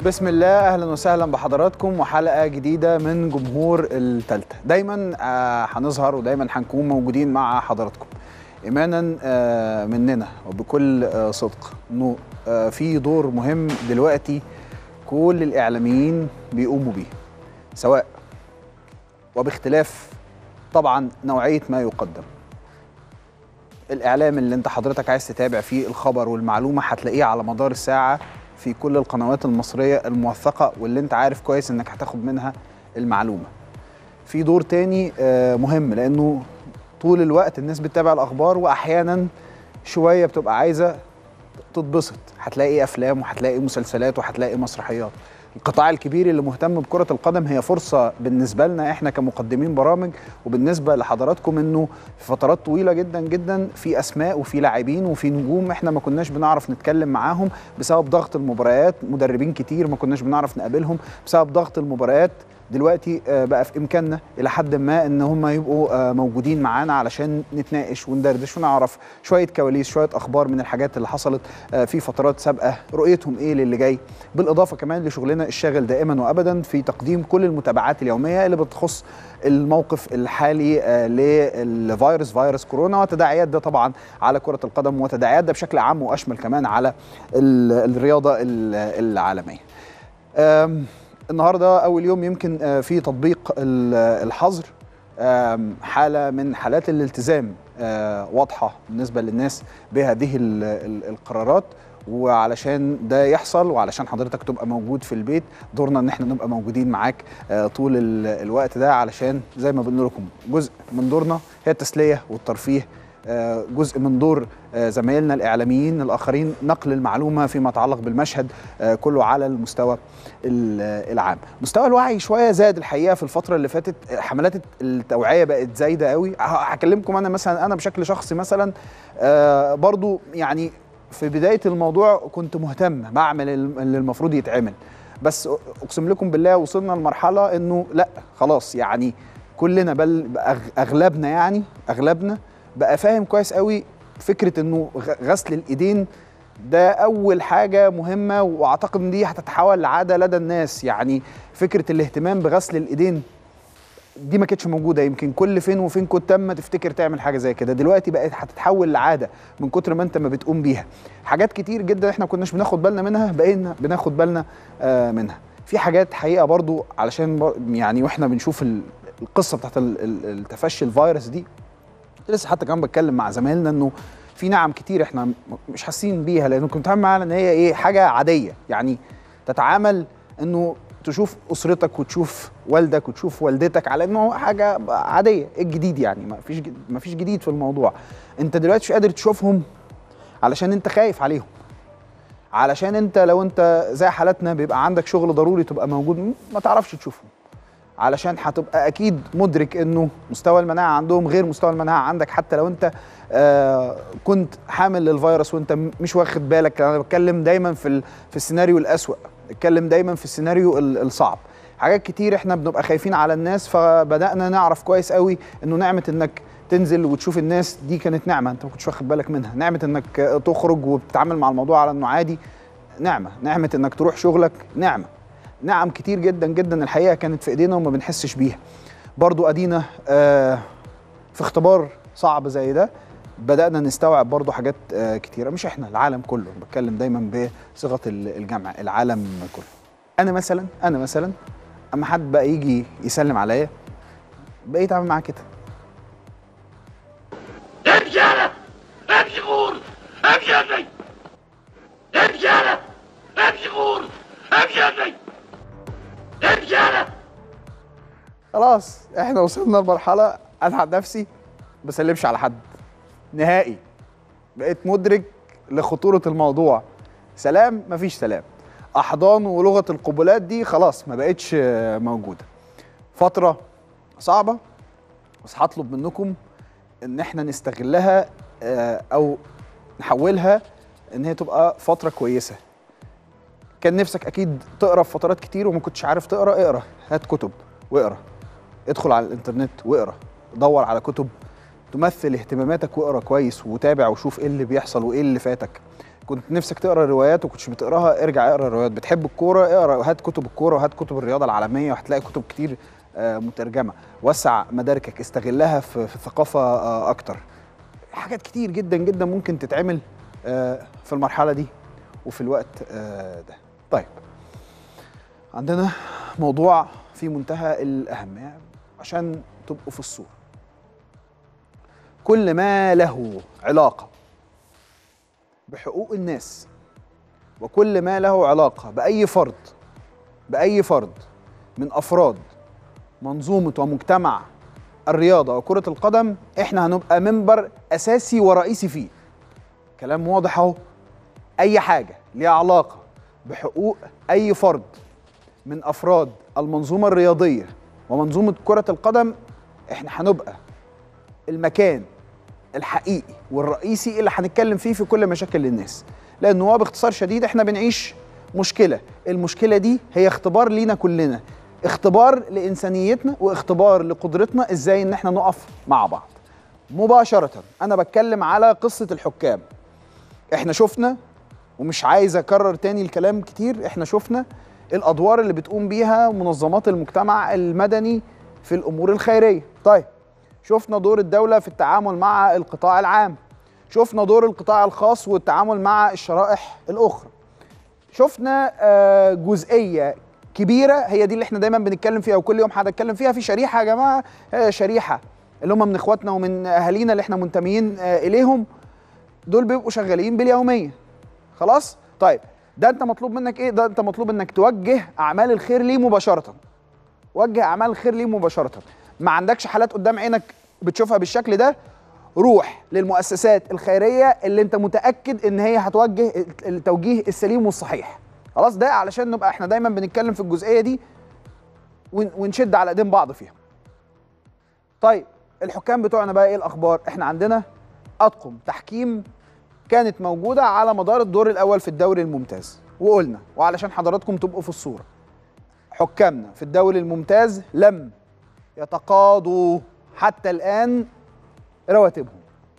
بسم الله اهلا وسهلا بحضراتكم وحلقه جديده من جمهور التالتة دايما آه، هنظهر ودايما هنكون موجودين مع حضراتكم ايمانا آه، مننا وبكل آه، صدق انه آه، في دور مهم دلوقتي كل الاعلاميين بيقوموا بيه سواء وباختلاف طبعا نوعيه ما يقدم الاعلام اللي انت حضرتك عايز تتابع فيه الخبر والمعلومه هتلاقيه على مدار الساعه في كل القنوات المصريه الموثقه واللي انت عارف كويس انك هتاخد منها المعلومه في دور تاني آه، مهم لانه طول الوقت الناس بتتابع الاخبار واحيانا شويه بتبقى عايزه تتبسط هتلاقي افلام وهتلاقي مسلسلات وهتلاقي مسرحيات القطاع الكبير اللي مهتم بكرة القدم هي فرصة بالنسبة لنا احنا كمقدمين برامج وبالنسبة لحضراتكم انه في فترات طويلة جدا جدا في اسماء وفي لاعبين وفي نجوم احنا ما كناش بنعرف نتكلم معاهم بسبب ضغط المباريات مدربين كتير ما كناش بنعرف نقابلهم بسبب ضغط المباريات دلوقتي آه، بقى في امكاننا الى حد ما ان هم يبقوا آه، موجودين معانا علشان نتناقش وندردش ونعرف شويه كواليس شويه اخبار من الحاجات اللي حصلت آه، في فترات سابقه رؤيتهم ايه للي جاي بالاضافه كمان لشغلنا الشاغل دائما وابدا في تقديم كل المتابعات اليوميه اللي بتخص الموقف الحالي آه، للفيروس فيروس كورونا وتداعيات ده طبعا على كره القدم وتداعيات ده بشكل عام واشمل كمان على ال- الرياضه ال- العالميه آم، النهارده اول يوم يمكن آه، في تطبيق ال- الحظر آم، حاله من حالات الالتزام آه، واضحه بالنسبه للناس بهذه ال- ال- القرارات وعلشان ده يحصل وعلشان حضرتك تبقى موجود في البيت دورنا ان احنا نبقى موجودين معاك آه، طول ال- الوقت ده علشان زي ما بنقول لكم جزء من دورنا هي التسليه والترفيه آه، جزء من دور آه، زمايلنا الاعلاميين الاخرين نقل المعلومه فيما يتعلق بالمشهد آه، كله على المستوى ال- العام مستوى الوعي شويه زاد الحقيقه في الفتره اللي فاتت آه، حملات التوعيه بقت زايده قوي ه- هكلمكم انا مثلا انا بشكل شخصي مثلا آه، برضو يعني في بدايه الموضوع كنت مهتم بعمل الم- اللي المفروض يتعمل بس اقسم لكم بالله وصلنا لمرحله انه لا خلاص يعني كلنا بل أغ- اغلبنا يعني اغلبنا بقى فاهم كويس قوي فكره انه غ- غسل الايدين ده اول حاجه مهمه واعتقد ان دي هتتحول لعاده لدى الناس يعني فكره الاهتمام بغسل الايدين دي ما كانتش موجوده يمكن كل فين وفين كنت اما تفتكر تعمل حاجه زي كده دلوقتي بقت هتتحول لعاده من كتر ما انت ما بتقوم بيها حاجات كتير جدا احنا كناش بناخد بالنا منها بقينا بناخد بالنا آه منها في حاجات حقيقه برضو علشان بر- يعني واحنا بنشوف ال- القصه بتاعت ال- ال- التفشي الفيروس دي لسه حتى كمان بتكلم مع زمايلنا انه في نعم كتير احنا م- مش حاسين بيها لانه كنت بتعامل معاها ان هي ايه حاجه عاديه يعني تتعامل انه تشوف اسرتك وتشوف والدك وتشوف والدتك على انه حاجه عاديه ايه الجديد يعني ما فيش ما فيش جديد في الموضوع انت دلوقتي مش قادر تشوفهم علشان انت خايف عليهم علشان انت لو انت زي حالتنا بيبقى عندك شغل ضروري تبقى موجود ما تعرفش تشوفهم علشان هتبقى اكيد مدرك انه مستوى المناعه عندهم غير مستوى المناعه عندك حتى لو انت آه كنت حامل للفيروس وانت م- مش واخد بالك انا بتكلم دايما في ال- في السيناريو الاسوأ اتكلم دايما في السيناريو ال- الصعب حاجات كتير احنا بنبقى خايفين على الناس فبدانا نعرف كويس قوي انه نعمه انك تنزل وتشوف الناس دي كانت نعمه انت ما كنتش واخد بالك منها نعمه انك آه، تخرج وبتتعامل مع الموضوع على انه عادي نعمه نعمه انك تروح شغلك نعمه نعم كتير جدا جدا الحقيقه كانت في ايدينا وما بنحسش بيها برضو ادينا آه في اختبار صعب زي ده بدانا نستوعب برضو حاجات آه كتيره مش احنا العالم كله بتكلم دايما بصيغه ال- الجمع العالم كله انا مثلا انا مثلا اما حد بقى يجي يسلم عليا بقيت اعمل معاه كده امشي انا امشي غور امشي يا ابني امشي انا امشي غور امشي يا ابني امشي انا خلاص احنا وصلنا لمرحله انا عن نفسي ما بسلمش على حد نهائي بقيت مدرك لخطوره الموضوع سلام مفيش سلام احضان ولغه القبلات دي خلاص ما بقتش آه، موجوده فتره صعبه بس هطلب منكم ان احنا نستغلها آه، او نحولها ان هي تبقى فتره كويسه كان نفسك اكيد تقرا في فترات كتير وما كنتش عارف تقرا اقرا هات كتب واقرا ادخل على الانترنت واقرا دور على كتب تمثل اهتماماتك واقرا كويس وتابع وشوف ايه اللي بيحصل وايه اللي فاتك كنت نفسك تقرا روايات وكنتش بتقراها ارجع اقرا روايات بتحب الكوره اقرا هات كتب الكوره وهات كتب الرياضه العالميه وهتلاقي كتب كتير آه، مترجمه وسع مداركك استغلها في في الثقافه آه، اكتر حاجات كتير جدا جدا ممكن تتعمل آه، في المرحله دي وفي الوقت آه، ده طيب عندنا موضوع في منتهى الاهميه عشان تبقوا في الصوره كل ما له علاقه بحقوق الناس وكل ما له علاقه باي فرد باي فرد من افراد منظومه ومجتمع الرياضه وكره القدم احنا هنبقى منبر اساسي ورئيسي فيه كلام واضح اهو اي حاجه ليها علاقه بحقوق اي فرد من افراد المنظومه الرياضيه ومنظومه كره القدم احنا هنبقى المكان الحقيقي والرئيسي اللي هنتكلم فيه في كل مشاكل الناس لان هو باختصار شديد احنا بنعيش مشكله المشكله دي هي اختبار لينا كلنا اختبار لانسانيتنا واختبار لقدرتنا ازاي ان احنا نقف مع بعض مباشره انا بتكلم على قصه الحكام احنا شفنا ومش عايز اكرر تاني الكلام كتير احنا شفنا الادوار اللي بتقوم بيها منظمات المجتمع المدني في الامور الخيريه طيب شفنا دور الدوله في التعامل مع القطاع العام شفنا دور القطاع الخاص والتعامل مع الشرائح الاخرى شفنا آه، جزئيه كبيره هي دي اللي احنا دايما بنتكلم فيها وكل يوم هنتكلم فيها في شريحه يا جماعه آه، شريحه اللي هم من اخواتنا ومن اهالينا اللي احنا منتميين آه، اليهم دول بيبقوا شغالين باليوميه خلاص طيب ده انت مطلوب منك ايه ده انت مطلوب انك توجه اعمال الخير ليه مباشره وجه اعمال الخير ليه مباشره ما عندكش حالات قدام عينك بتشوفها بالشكل ده روح للمؤسسات الخيريه اللي انت متاكد ان هي هتوجه التوجيه السليم والصحيح خلاص ده علشان نبقى احنا دايما بنتكلم في الجزئيه دي ون- ونشد على ايدين بعض فيها طيب الحكام بتوعنا بقى ايه الاخبار احنا عندنا اطقم تحكيم كانت موجوده على مدار الدور الاول في الدوري الممتاز وقلنا وعلشان حضراتكم تبقوا في الصوره حكامنا في الدوري الممتاز لم يتقاضوا حتى الان رواتبهم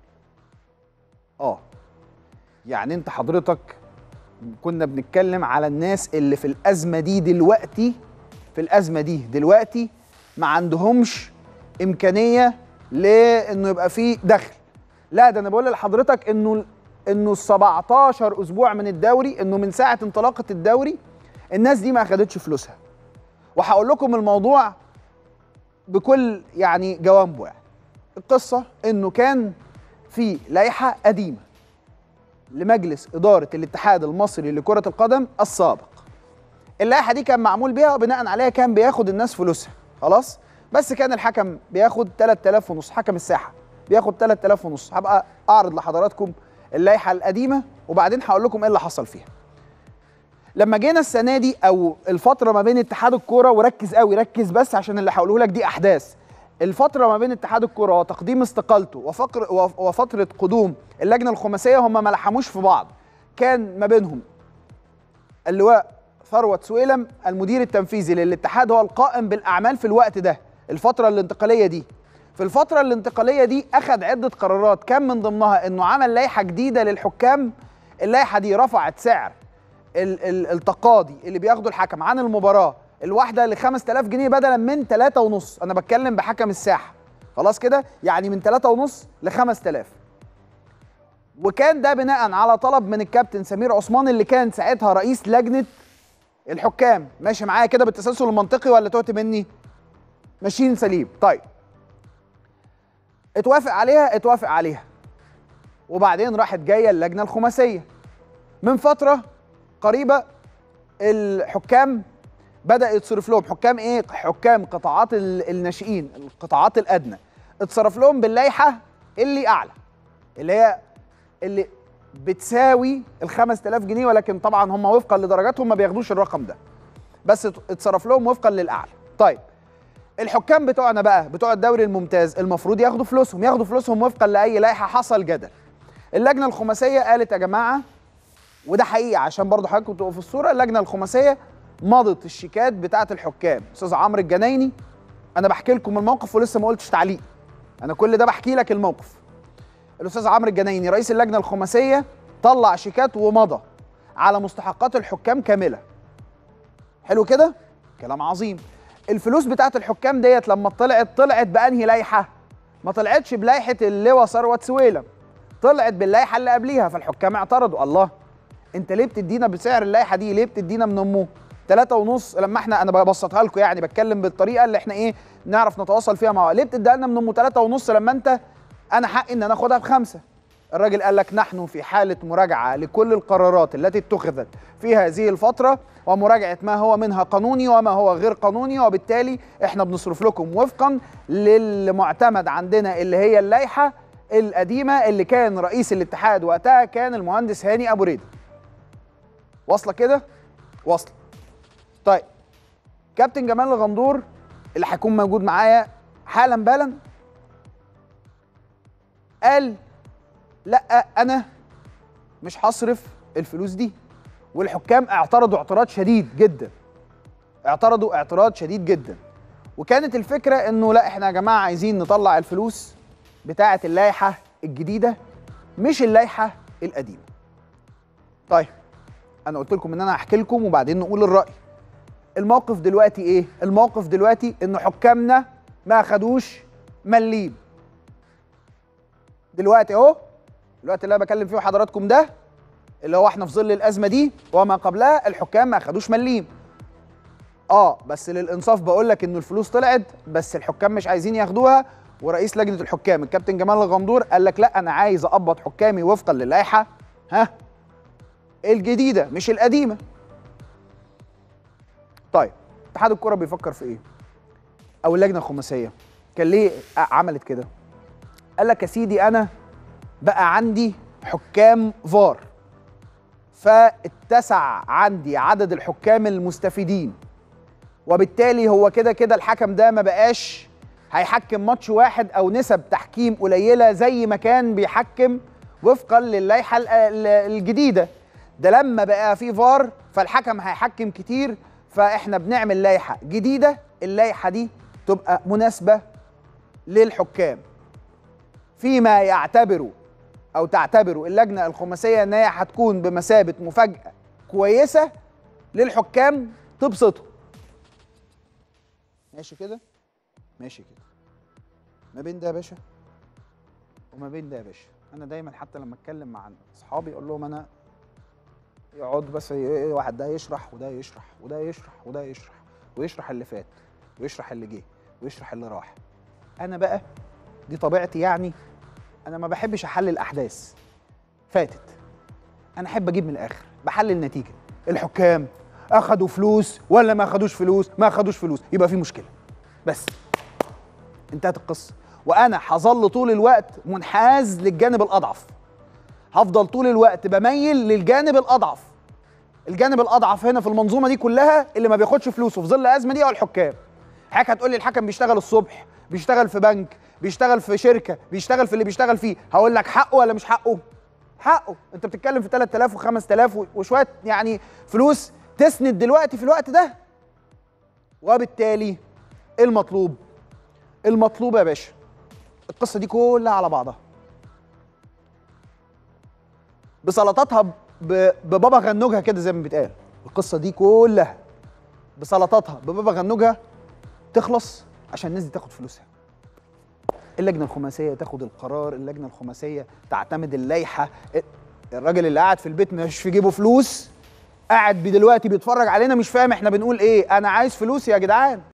اه يعني انت حضرتك كنا بنتكلم على الناس اللي في الازمه دي دلوقتي في الازمه دي دلوقتي ما عندهمش امكانيه لانه يبقى فيه دخل لا ده انا بقول لحضرتك انه انه ال 17 اسبوع من الدوري انه من ساعه انطلاقه الدوري الناس دي ما اخدتش فلوسها وهقول لكم الموضوع بكل يعني جوانبه يعني القصه انه كان في لائحه قديمه لمجلس اداره الاتحاد المصري لكره القدم السابق اللائحه دي كان معمول بيها وبناء عليها كان بياخد الناس فلوسها خلاص بس كان الحكم بياخد 3000 ونص حكم الساحه بياخد 3000 ونص هبقى اعرض لحضراتكم اللائحه القديمه وبعدين هقول لكم ايه اللي حصل فيها لما جينا السنه دي او الفتره ما بين اتحاد الكوره وركز قوي ركز بس عشان اللي هقوله لك دي احداث الفتره ما بين اتحاد الكوره وتقديم استقالته وفقر وف- وفتره قدوم اللجنه الخماسيه هم ما لحموش في بعض كان ما بينهم اللواء ثروت سويلم المدير التنفيذي للاتحاد هو القائم بالاعمال في الوقت ده الفتره الانتقاليه دي في الفتره الانتقاليه دي اخذ عده قرارات كان من ضمنها انه عمل لائحه جديده للحكام اللائحه دي رفعت سعر ال- ال- التقاضي اللي بياخده الحكم عن المباراه الواحده ل 5000 جنيه بدلا من 3 ونص انا بتكلم بحكم الساحه خلاص كده يعني من 3 ونص ل 5000 وكان ده بناء على طلب من الكابتن سمير عثمان اللي كان ساعتها رئيس لجنه الحكام ماشي معايا كده بالتسلسل المنطقي ولا تهت مني ماشيين سليم طيب اتوافق عليها اتوافق عليها وبعدين راحت جايه اللجنه الخماسيه من فتره قريبه الحكام بدا يتصرف لهم حكام ايه حكام قطاعات ال- الناشئين القطاعات الادنى اتصرف لهم باللائحه اللي اعلى اللي هي اللي بتساوي ال 5000 جنيه ولكن طبعا هم وفقا لدرجاتهم ما بياخدوش الرقم ده بس ات- اتصرف لهم وفقا للاعلى طيب الحكام بتوعنا بقى بتوع الدوري الممتاز المفروض ياخدوا فلوسهم ياخدوا فلوسهم وفقا لاي لائحه حصل جدل اللجنه الخماسيه قالت يا جماعه وده حقيقي عشان برضه حضراتكم تبقوا في الصوره اللجنه الخماسيه مضت الشيكات بتاعه الحكام استاذ عمرو الجنايني انا بحكي لكم الموقف ولسه ما قلتش تعليق انا كل ده بحكي لك الموقف الاستاذ عمرو الجنايني رئيس اللجنه الخماسيه طلع شيكات ومضى على مستحقات الحكام كامله حلو كده كلام عظيم الفلوس بتاعت الحكام ديت لما طلعت طلعت بانهي لائحه ما طلعتش بلائحه اللواء ثروت سويلم طلعت باللائحه اللي قبليها فالحكام اعترضوا الله انت ليه بتدينا بسعر اللائحه دي ليه بتدينا من امه ثلاثة ونص لما احنا انا ببسطها لكم يعني بتكلم بالطريقه اللي احنا ايه نعرف نتواصل فيها مع بعض ليه بتديها لنا من امه ثلاثة ونص لما انت انا حقي ان انا اخدها بخمسه الراجل قال لك نحن في حاله مراجعه لكل القرارات التي اتخذت في هذه الفتره ومراجعه ما هو منها قانوني وما هو غير قانوني وبالتالي احنا بنصرف لكم وفقا للمعتمد عندنا اللي هي اللائحه القديمه اللي كان رئيس الاتحاد وقتها كان المهندس هاني ابو ريده واصله كده واصله طيب كابتن جمال الغندور اللي هيكون موجود معايا حالا بالا قال لا انا مش هصرف الفلوس دي والحكام اعترضوا اعتراض شديد جدا اعترضوا اعتراض شديد جدا وكانت الفكره انه لا احنا يا جماعه عايزين نطلع الفلوس بتاعه اللائحه الجديده مش اللائحه القديمه طيب انا قلت لكم ان انا هحكي لكم وبعدين نقول الراي الموقف دلوقتي ايه الموقف دلوقتي ان حكامنا ما خدوش مليم دلوقتي اهو الوقت اللي انا بكلم فيه حضراتكم ده اللي هو احنا في ظل الازمه دي وما قبلها الحكام ما خدوش مليم اه بس للانصاف بقول لك انه الفلوس طلعت بس الحكام مش عايزين ياخدوها ورئيس لجنه الحكام الكابتن جمال الغندور قال لك لا انا عايز اقبض حكامي وفقا للائحه ها الجديده مش القديمه طيب اتحاد الكره بيفكر في ايه او اللجنه الخماسيه كان ليه عملت كده قال لك يا سيدي انا بقى عندي حكام فار فاتسع عندي عدد الحكام المستفيدين وبالتالي هو كده كده الحكم ده ما بقاش هيحكم ماتش واحد او نسب تحكيم قليله زي ما كان بيحكم وفقا للائحه الجديده ده لما بقى في فار فالحكم هيحكم كتير فاحنا بنعمل لائحه جديده اللائحه دي تبقى مناسبه للحكام فيما يعتبروا او تعتبروا اللجنه الخماسيه ان هي هتكون بمثابه مفاجاه كويسه للحكام تبسطهم ماشي كده ماشي كده ما بين ده يا باشا وما بين ده يا باشا انا دايما حتى لما اتكلم مع اصحابي اقول لهم انا يقعدوا بس واحد ده يشرح وده يشرح وده يشرح وده يشرح ويشرح اللي فات ويشرح اللي جه ويشرح اللي راح انا بقى دي طبيعتي يعني انا ما بحبش احلل احداث فاتت انا احب اجيب من الاخر بحلل نتيجه الحكام اخدوا فلوس ولا ما اخدوش فلوس ما اخدوش فلوس يبقى في مشكله بس انتهت القصه وانا هظل طول الوقت منحاز للجانب الاضعف هفضل طول الوقت بميل للجانب الاضعف الجانب الاضعف هنا في المنظومه دي كلها اللي ما بياخدش فلوسه في ظل الازمه دي هو الحكام حضرتك هتقول لي الحكم بيشتغل الصبح بيشتغل في بنك بيشتغل في شركه بيشتغل في اللي بيشتغل فيه هقول لك حقه ولا مش حقه حقه انت بتتكلم في 3000 و5000 وشويه يعني فلوس تسند دلوقتي في الوقت ده وبالتالي المطلوب المطلوب يا باشا القصه دي كلها على بعضها بسلطاتها ببابا غنوجها كده زي ما بيتقال القصه دي كلها بسلطاتها ببابا غنوجها تخلص عشان الناس دي تاخد فلوسها اللجنه الخماسيه تاخد القرار اللجنه الخماسيه تعتمد اللائحه الراجل اللي قاعد في البيت مش في جيبه فلوس قاعد دلوقتي بيتفرج علينا مش فاهم احنا بنقول ايه انا عايز فلوس يا جدعان